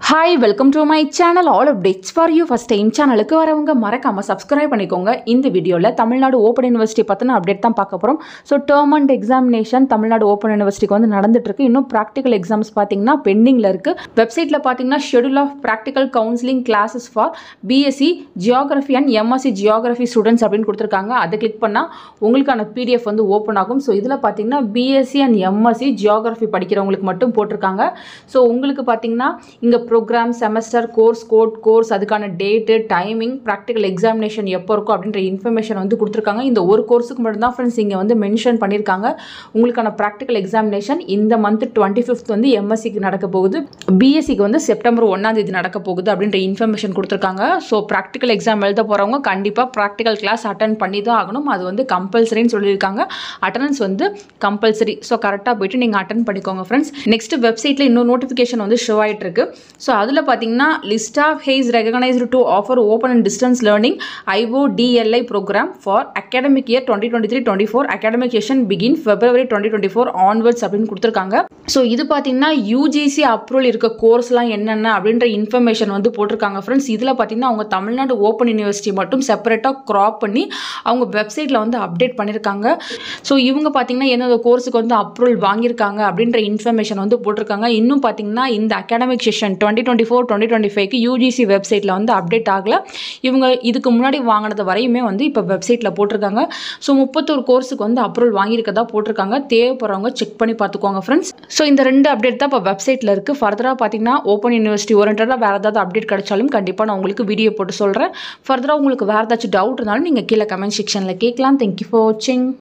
hi welcome to my channel all updates for you first time சேனலுக்கு வரவங்க மறக்காமல் subscribe பண்ணிக்கோங்க இந்த வீடியோவில் தமிழ்நாடு ஓப்பன் யூனிவர்சிட்டி பற்றின அப்டேட் தான் பார்க்க போகிறோம் so term and examination Tamil Nadu open யூனிவர்சிட்டிக்கு வந்து நடந்துட்டு இருக்கு இன்னும் ப்ராக்டிக்கல் எக்ஸாம்ஸ் பார்த்தீங்கன்னா பெண்டிங்கில் இருக்குது வெப்சைட்டில் பார்த்தீங்கன்னா schedule of practical counselling classes for BSc geography and MSc geography students அப்படின்னு கொடுத்துருக்காங்க அதை கிளிக் பண்ணால் உங்களுக்கான பிடிஎஃப் வந்து ஓப்பன் ஆகும் ஸோ இதில் பார்த்தீங்கன்னா பிஎஸ்சி அண்ட் எம்எஸ்சி ஜியாகிரஃபி படிக்கிறவங்களுக்கு மட்டும் போட்டிருக்காங்க ஸோ உங்களுக்கு பார்த்தீங்கன்னா இங்கே programme semester course code course அதுக்கான டேட்டு டைமிங் ப்ராக்டிக்கல் எக்ஸாமினேஷன் எப்போ இருக்கும் அப்படின்ற இன்ஃபர்மேஷன் வந்து கொடுத்துருக்காங்க இந்த ஒரு கோர்ஸுக்கு மட்டும்தான் ஃப்ரெண்ட்ஸ் இங்கே வந்து மென்ஷன் பண்ணியிருக்காங்க உங்களுக்கான ப்ராக்டிக்கல் எக்ஸாமினேஷன் இந்த மந்த் டுவெண்ட்டி ஃபிஃப்த் வந்து எம்எஸ்சிக்கு நடக்க போகுது பிஎஸ்சிக்கு வந்து செப்டம்பர் ஒன்றாம் தேதி நடக்க போகுது அப்படின்ற இன்ஃபர்மேஷன் கொடுத்துருக்காங்க ஸோ ப்ராக்டிக்கல் எக்ஸாம் எழுத போகிறவங்க கண்டிப்பாக ப்ராக்டிக்கல் கிளாஸ் அட்டன் பண்ணி தான் ஆகணும் அது வந்து கம்பல்சரின்னு சொல்லியிருக்காங்க அட்டண்டன்ஸ் வந்து கம்பல்சரி ஸோ கரெக்டாக போயிட்டு நீங்கள் அட்டன் பண்ணிக்கோங்க ஃப்ரெண்ட்ஸ் நெக்ஸ்ட் வெப்சைட்டில் இன்னும் நோட்டிஃபிகேஷன் வந்து ஷோ ஆகிட்டு இருக்கு ஸோ அதில் பார்த்தீங்கன்னா list of has recognised to offer open and distance learning IODLI programme for academic year twenty twenty three twenty four academic session begin February twenty twenty four onwards அப்படின்னு கொடுத்துருக்காங்க so இது பார்த்தீங்கன்னா UGC approval இருக்க கோர்ஸ்லாம் என்னென்ன அப்படின்ற information வந்து போட்டிருக்காங்க friends இதில் பார்த்தீங்கன்னா அவங்க தமிழ்நாடு ஓப்பன் யூனிவர்சிட்டி மட்டும் செப்பரேட்டாக க்ராப் பண்ணி அவங்க வெப்சைட்டில் வந்து அப்டேட் பண்ணியிருக்காங்க ஸோ இவங்க பார்த்தீங்கன்னா எந்தெந்த கோர்ஸுக்கு வந்து அப்ரூவல் வாங்கியிருக்காங்க அப்படின்ற இன்ஃபர்மேஷன் வந்து போட்டிருக்காங்க இன்னும் பார்த்தீங்கன்னா இந்த academic session twenty twenty four twenty twenty ஃபைவ்க்கு யூஜிசி வெப்சைட்டில் வந்து அப்டேட் ஆகலை இவங்க இதுக்கு முன்னாடி வாங்கினது வரையுமே வந்து இப்போ வெப்சைட்டில் போட்டிருக்காங்க ஸோ முப்பத்தொரு கோர்ஸுக்கு வந்து அப்ரூவல் வாங்கியிருக்கதா போட்டிருக்காங்க தேவைப்படுறவங்க செக் பண்ணி பார்த்துக்கோங்க ஃப்ரெண்ட்ஸ் ஸோ இந்த ரெண்டு அப்டேட் தான் இப்போ வெப்சைட்டில் இருக்குது ஃபர்தராக பார்த்தீங்கன்னா ஓப்பன் யூனிவர்சிட்டி ஓரியன்டாக வேறு ஏதாவது அப்டேட் கிடைச்சாலும் கண்டிப்பாக நான் உங்களுக்கு வீடியோ போட்டு சொல்கிறேன் ஃபர்தராக உங்களுக்கு வேறு ஏதாச்சும் டவுட் இருந்தாலும் நீங்கள் கீழே கமெண்ட் செக்ஷனில் கேட்கலாம் தேங்க்யூ ஃபார் வாட்சிங்